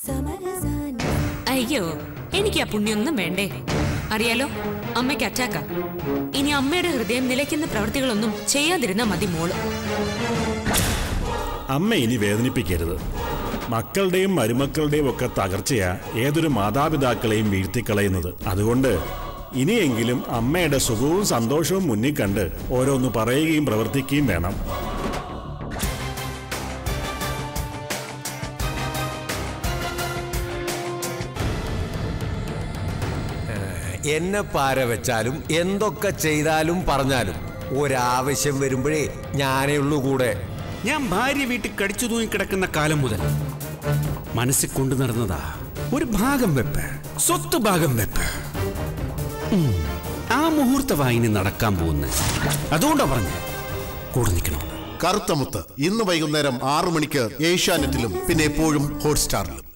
അയ്യോ എനിക്ക് ആ പുണ്യൊന്നും വേണ്ടേ അറിയാലോ അമ്മയ്ക്ക് അറ്റാക്ക ഇനി അമ്മയുടെ ഹൃദയം നിലയ്ക്കുന്ന പ്രവൃത്തികളൊന്നും ചെയ്യാതിരുന്നാ മതി മോള് അമ്മ ഇനി വേദനിപ്പിക്കരുത് മക്കളുടെയും മരുമക്കളുടെയും ഒക്കെ തകർച്ചയാ ഏതൊരു മാതാപിതാക്കളെയും വീഴ്ത്തിക്കളയുന്നത് അതുകൊണ്ട് ഇനിയെങ്കിലും അമ്മയുടെ സുഖവും സന്തോഷവും മുന്നിൽ കണ്ട് ഓരോന്ന് പറയുകയും പ്രവർത്തിക്കുകയും വേണം എന്നെ പാര വെച്ചാലും എന്തൊക്കെ ചെയ്താലും പറഞ്ഞാലും ഒരാവശ്യം വരുമ്പോഴേ ഞാനേ ഉള്ളൂ കൂടെ ഞാൻ ഭാര്യ വീട്ടിൽ കടിച്ചു തൂങ്ങിക്കിടക്കുന്ന കാലം മുതൽ മനസ്സിൽ കൊണ്ടു നടന്നതാ ഒരു ഭാഗം വെപ്പ് സ്വത്ത് ഭാഗം വെപ്പ് ഉം. ആ മുഹൂർത്തമായി ഇനി നടക്കാൻ പോകുന്നത് അതുകൊണ്ടാ പറഞ്ഞ കൂടെ നിൽക്കണമെന്ന് കറുത്തമുത്ത് ഇന്ന് വൈകുന്നേരം ആറു മണിക്ക് ഏഷ്യാനെറ്റിലും പിന്നെ എപ്പോഴും ഹോട്ട്സ്റ്റാറിലും